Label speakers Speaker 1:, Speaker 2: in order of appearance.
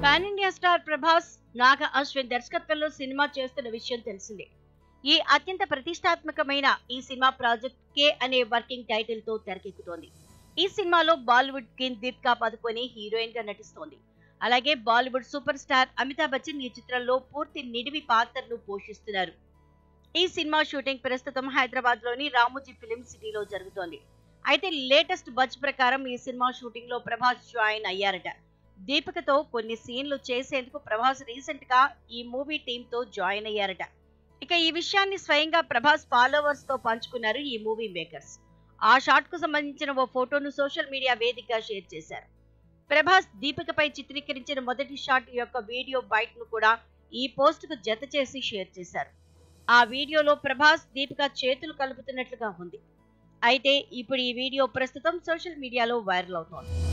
Speaker 1: pan India star Prabhas Nag Ashwin దర్శకత్వంలో cinema చేస్తున్న విషయం తెలిసిందే ఈ అత్యంత ప్రతిష్టాత్మకమైన ఈ సినిమా ప్రాజెక్ట్ కే అనే వర్కింగ్ టైటిల్ తో తెరకెక్కుతోంది ఈ సినిమాలో Bollywood king Deepika Padukone heroine గా నటిస్తోంది అలాగే Bollywood super star Amitabh Bachchan ఈ చిత్రంలో పూర్తి నిడివి పాత్రను పోషిస్తున్నారు ఈ సినిమా షూటింగ్ ప్రస్తుతం హైదరాబాద్ లోని రామోజీ ఫిలిం సిటీలో జరుగుతోంది అయితే లేటెస్ట్ బజ్ ప్రకారం ఈ సినిమా షూటింగ్ లో ప్రభాస్ జాయిన్ అయ్యారట దీపికతో కొన్ని సీన్లు చేసేందుకు ప్రభాస్ రీసెంట్ గా ఈ మూవీ టీమ్ తో జాయిన్ అయ్యారట ఇక ఈ విషయాన్ని స్వయంగా ప్రభాస్ ఫాలోవర్స్ తో పంచుకున్నారు ఈ మూవీ మేకర్స్ ఆ షాట్ కు సంబంధించిన ఓ ఫోటోను సోషల్ మీడియా వేదికగా షేర్ చేశారు ప్రభాస్ దీపికపై చిత్రీకరించిన మొదటి షాట్ యొక్క వీడియో బైట్ ను కూడా ఈ పోస్ట్ కు జత చేసి షేర్ చేశారు ఆ వీడియోలో ప్రభాస్ దీపిక చేతులు కలుపుతున్నట్లుగా ఉంది అయితే ఇప్పుడు ఈ వీడియో ప్రస్తుతం సోషల్ మీడియాలో వైరల్ అవుతోంది